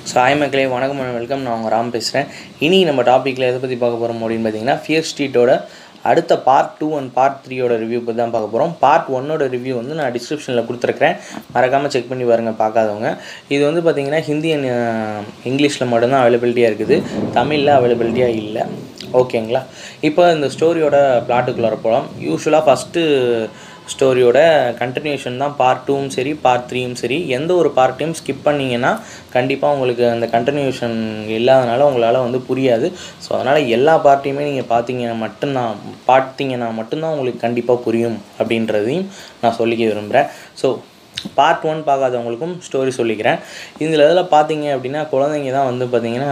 so hi மக்களே வணக்கம் and welcome நான் உங்கள் ராம் பேசுகிறேன் இனி நம்ம டாப்பிக்கில் எதை பற்றி பார்க்க போகிறோம் அப்படின்னு பார்த்தீங்கன்னா ஃபியர் ஸ்ட்ரீட்டோட அடுத்த பார்ட் டூ அண்ட் பார்ட் த்ரீயோட ரிவ்யூ பற்றி தான் பார்க்க போகிறோம் பார்ட் ஒன்னோட ரிவ்யூ வந்து நான் டிஸ்கிரிப்ஷனில் கொடுத்துருக்கிறேன் மறக்காமல் செக் பண்ணி பாருங்கள் பார்க்காதவங்க இது வந்து பார்த்தீங்கன்னா ஹிந்தி அண்ட் இங்கிலீஷில் மட்டும்தான் அவைலபிலிட்டியாக இருக்குது தமிழில் அவைலபிலிட்டியாக இல்லை ஓகேங்களா இப்போ இந்த ஸ்டோரியோட பிளாட்டுக்குள்ளார போகலாம் யூஸ்வலாக ஃபஸ்ட்டு ஸ்டோரியோட கண்டினியூஷன் தான் பார்ட் டூவும் சரி பார்ட் த்ரீயும் சரி எந்த ஒரு பார்ட்டையும் ஸ்கிப் பண்ணிங்கன்னா கண்டிப்பாக உங்களுக்கு அந்த கண்டினியூஷன் இல்லாதனால உங்களால் வந்து புரியாது ஸோ அதனால் எல்லா பார்ட்டையுமே நீங்கள் பார்த்தீங்கன்னா மட்டும்தான் பார்த்தீங்கன்னா மட்டும்தான் உங்களுக்கு கண்டிப்பாக புரியும் அப்படின்றதையும் நான் சொல்லிக்க விரும்புகிறேன் ஸோ பார்ட் ஒன் பார்க்காதவங்களுக்கும் ஸ்டோரி சொல்லிக்கிறேன் இதில் இதில் பார்த்தீங்க அப்படின்னா குழந்தைங்க தான் வந்து பார்த்திங்கன்னா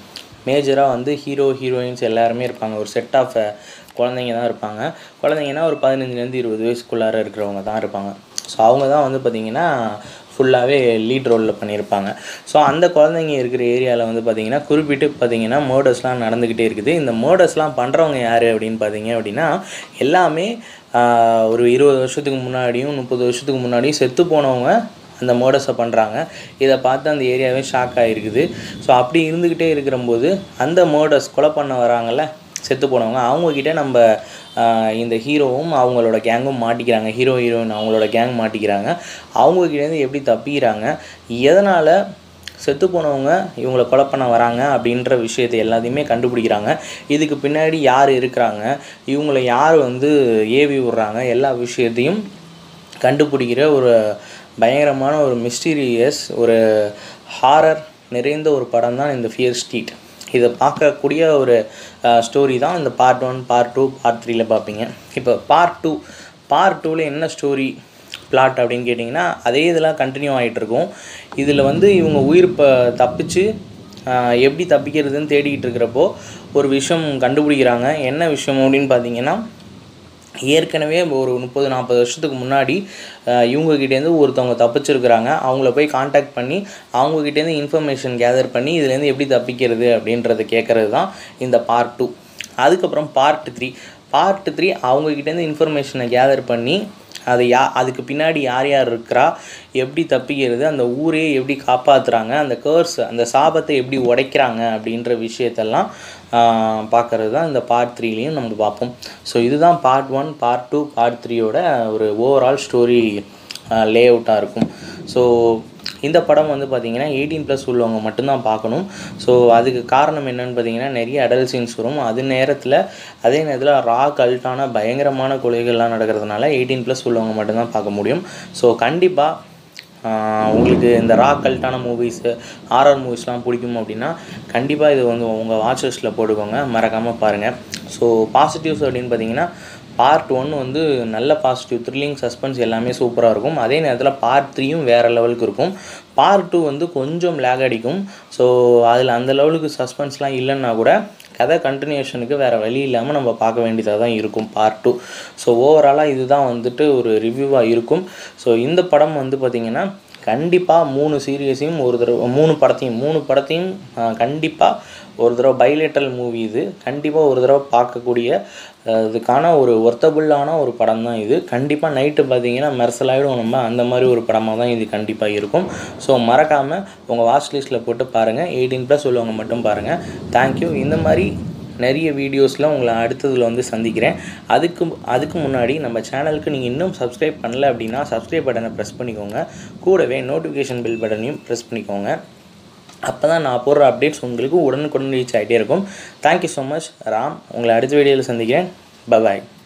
மேஜராக வந்து ஹீரோ ஹீரோயின்ஸ் எல்லாருமே இருப்பாங்க ஒரு செட் ஆஃப் குழந்தைங்க தான் இருப்பாங்க குழந்தைங்கன்னா ஒரு பதினஞ்சுலேருந்து இருபது வயசுக்குள்ளார இருக்கிறவங்க தான் இருப்பாங்க ஸோ அவங்க தான் வந்து பார்த்திங்கன்னா ஃபுல்லாகவே லீட் ரோலில் பண்ணியிருப்பாங்க ஸோ அந்த குழந்தைங்க இருக்கிற ஏரியாவில் வந்து பார்த்திங்கன்னா குறிப்பிட்டு பார்த்திங்கன்னா மர்டர்ஸ்லாம் நடந்துக்கிட்டே இருக்குது இந்த மர்டர்ஸ்லாம் பண்ணுறவங்க யார் அப்படின்னு பார்த்தீங்க அப்படின்னா எல்லாமே ஆஹ், ஒரு இருபது வருஷத்துக்கு முன்னாடியும் முப்பது வருஷத்துக்கு முன்னாடியும் செத்து போனவங்க அந்த மர்டர்ஸை பண்ணுறாங்க இதை பார்த்து அந்த ஏரியாவே ஷாக் ஆகிருக்குது ஸோ அப்படி இருந்துக்கிட்டே இருக்கிறம்போது அந்த மர்டர்ஸ் கொலை பண்ண வராங்கல்ல செத்து போனவங்க அவங்கக்கிட்ட நம்ம ஆஹ், இந்த ஹீரோவும் அவங்களோட கேங்கும் மாட்டிக்கிறாங்க ஹீரோ ஹீரோயின் அவங்களோட கேங் மாட்டிக்கிறாங்க அவங்கக்கிட்டேருந்து எப்படி தப்பிக்கிறாங்க எதனால் செத்து போனவங்க இவங்களை கொலை பண்ண வராங்க அப்படின்ற விஷயத்தை எல்லாத்தையுமே கண்டுபிடிக்கிறாங்க இதுக்கு பின்னாடி யார் இருக்கிறாங்க இவங்களை யார் வந்து ஏவி விடுறாங்க எல்லா விஷயத்தையும் கண்டுபிடிக்கிற ஒரு பயங்கரமான ஒரு மிஸ்டீரியஸ் ஒரு ஹாரர் நிறைந்த ஒரு படம் தான் இந்த ஃபியர் ஸ்ட்ரீட் இதை பார்க்கக்கூடிய ஒரு ஸ்டோரி தான் இந்த part one part two part த்ரீல பார்ப்பீங்க இப்போ பார்ட் டூ பார்ட் டூவில் என்ன ஸ்டோரி பிளாட் அப்படின்னு கேட்டிங்கன்னா அதே இதெல்லாம் கண்டினியூ ஆகிட்டு இருக்கும் இதில் வந்து இவங்க உயிர் ப தப்பிச்சு ஆஹ், எப்படி தப்பிக்கிறதுன்னு தேடிக்கிட்டு இருக்கிறப்போ ஒரு விஷயம் கண்டுபிடிக்கிறாங்க என்ன விஷயம் அப்படின்னு பார்த்தீங்கன்னா ஏற்கனவே ஒரு முப்பது நாற்பது வருஷத்துக்கு முன்னாடி அஹ், இவங்ககிட்டேருந்து ஒருத்தவங்க தப்பிச்சிருக்கிறாங்க அவங்கள போய் காண்டாக்ட் பண்ணி அவங்கக்கிட்டேருந்து இன்ஃபர்மேஷன் கேதர் பண்ணி இதுலேருந்து எப்படி தப்பிக்கிறது அப்படின்றத கேட்குறது தான் இந்த பார்ட் டூ அதுக்கப்புறம் பார்ட் த்ரீ பார்ட் த்ரீ அவங்கக்கிட்டேருந்து இன்ஃபர்மேஷனை கேதர் பண்ணி அது யா அதுக்கு பின்னாடி யார் யார் இருக்கிறா எப்படி தப்பிக்கிறது அந்த ஊரே எப்படி காப்பாற்றுறாங்க அந்த கேர்ஸ் அந்த சாபத்தை எப்படி உடைக்கிறாங்க அப்படின்ற விஷயத்தெல்லாம் பார்க்குறது தான் இந்த பார்ட் த்ரீலேயும் நம்ம பார்ப்போம் ஸோ இதுதான் part one part two part த்ரீயோட ஒரு ஓவரால் ஸ்டோரி லே அவுட்டாக இருக்கும் ஸோ இந்த படம் வந்து பார்த்திங்கன்னா எயிட்டீன் ப்ளஸ் உள்ளவங்க மட்டும்தான் பார்க்கணும் ஸோ அதுக்கு காரணம் என்னன்னு பார்த்தீங்கன்னா நிறைய அடல் சீன்ஸ் வரும் அது நேரத்தில் அதே நேரத்தில் ரா கல்ட்டான பயங்கரமான கொலைகள்லாம் நடக்கிறதுனால எயிட்டீன் ப்ளஸ் உள்ளவங்க மட்டும்தான் பார்க்க முடியும் ஸோ கண்டிப்பாக ஆஹ் உங்களுக்கு இந்த ரா கல்ட்டான மூவிஸு ஹாரர் மூவிஸ்லாம் பிடிக்கும் அப்படின்னா கண்டிப்பாக இது வந்து உங்கள் வாட்ச் லிஸ்ட்டில் போட்டுக்கோங்க மறக்காமல் பாருங்கள் ஸோ பாசிட்டிவ்ஸ் அப்படின்னு பார்த்தீங்கன்னா பார்ட் ஒன் வந்து நல்ல பாசிட்டிவ் த்ரில்லிங் சஸ்பென்ஸ் எல்லாமே சூப்பராக இருக்கும் அதே நேரத்தில் பார்ட் த்ரீயும் வேறு லெவலுக்கு இருக்கும் பார்ட் டூ வந்து கொஞ்சம் லேக் அடிக்கும் ஸோ அதில் அந்த லெவலுக்கு சஸ்பென்ஸ்லாம் இல்லைன்னா கூட கதை கண்டினியூஷனுக்கு வேறு வழி இல்லாமல் நம்ம பார்க்க வேண்டியதாக தான் இருக்கும் பார்ட் டூ ஸோ ஓவராலாக இதுதான் வந்துட்டு ஒரு ரிவ்யூவாக இருக்கும் ஸோ இந்த படம் வந்து பார்த்திங்கன்னா கண்டிப்பாக மூணு சீரியஸையும் ஒரு தடவை மூணு படத்தையும் மூணு படத்தையும் கண்டிப்பாக ஒரு தடவை பைலேட்டரல் மூவி இது கண்டிப்பாக ஒரு தடவை பார்க்கக்கூடிய அஹ், இதுக்கான ஒரு ஒர்த்தபுளான ஒரு படம் தான் இது கண்டிப்பாக நைட்டு பார்த்தீங்கன்னா மெர்சலாயிடும் நம்ம அந்த மாதிரி ஒரு படமாக தான் இது கண்டிப்பாக இருக்கும் ஸோ மறக்காமல் உங்கள் வாட்ச் லிஸ்ட்டில் போட்டு பாருங்கள் எயிட்டீன் ப்ளஸ் உள்ளவங்க மட்டும் பாருங்கள் தேங்க்யூ இந்த மாதிரி நிறைய வீடியோஸில் உங்களை அடுத்ததில் வந்து சந்திக்கிறேன் அதுக்கு அதுக்கு முன்னாடி நம்ம சேனலுக்கு நீங்கள் இன்னும் சப்ஸ்கிரைப் பண்ணல அப்படின்னா சப்ஸ்கிரைப் பட்டனை ப்ரெஸ் பண்ணிக்கோங்க கூடவே நோட்டிஃபிகேஷன் பில் பட்டனையும் ப்ரெஸ் பண்ணிக்கோங்க அப்போ தான் நான் போடுற அப்டேட்ஸ் உங்களுக்கு உடனுக்குடன் ரீச் ஆகிட்டே இருக்கும் தேங்க்யூ ஸோ மச் ராம் உங்களை அடுத்த வீடியோவில் சந்திக்கிறேன் பபாய்